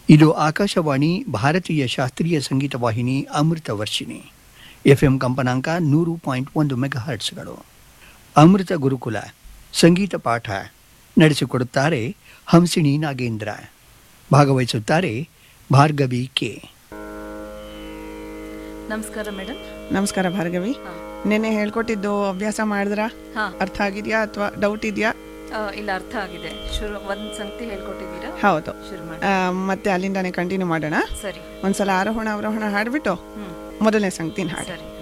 ಇದು ಆಕಾಶವಾಣಿ ಭಾರತೀಯ ಶಾಸ್ತ್ರೀಯ ಸಂಗೀತ ವಾಹಿನಿ ಅಮೃತ ವರ್ಷಿಣಿ ಎಫ್ಎಂ ಕಂಪನಾಂಕ ನೂರು ಪಾಯಿಂಟ್ ಒಂದು ಮೆಗಾಹರ್ಟ್ಸ್ಗಳು ಅಮೃತ ಗುರುಕುಲ ಸಂಗೀತ ಪಾಠ ನಡೆಸಿಕೊಡುತ್ತಾರೆ ಹಂಸಿಣಿ ನಾಗೇಂದ್ರ ಭಾಗವಹಿಸುತ್ತಾರೆ ಭಾರ್ಗವಿ ಕೆ ನಮಸ್ಕಾರ ಮೇಡಮ್ ನಮಸ್ಕಾರ ಭಾರ್ಗವಿ ಹಾ. ನೆನ್ನೆ ಹೇಳ್ಕೊಟ್ಟಿದ್ದು ಅಭ್ಯಾಸ ಮಾಡಿದ್ರಾ ಹಾ ಅರ್ಥ ಆಗಿದ್ಯಾ ಅಥವಾ ಡೌಟ್ ಇದೆಯಾ ಆ, ಇಲ್ಲ ಅರ್ಥ ಆಗಿದೆ ಶುರು ಒಂದ್ ಸಂಗತಿ ಹೇಳ್ಕೊಟ್ಟಿದ್ದೀರಾ ಹೌದು ಶುರು ಮಾಡಿ ಆ, ಮತ್ತೆ ಅಲ್ಲಿಂದಾನೆ ಕಂಟಿನ್ಯೂ ಮಾಡೋಣ ಸರಿ ಒಂದ್ಸಲ ಆರೋಹಣ ಅವರೋಹಣ ಹಾಡ್ಬಿಟ್ಟು ಹ್ಮ್ ಮೊದಲನೇ ಸಂಗತಿನ ಹಾಡು ಸರಿ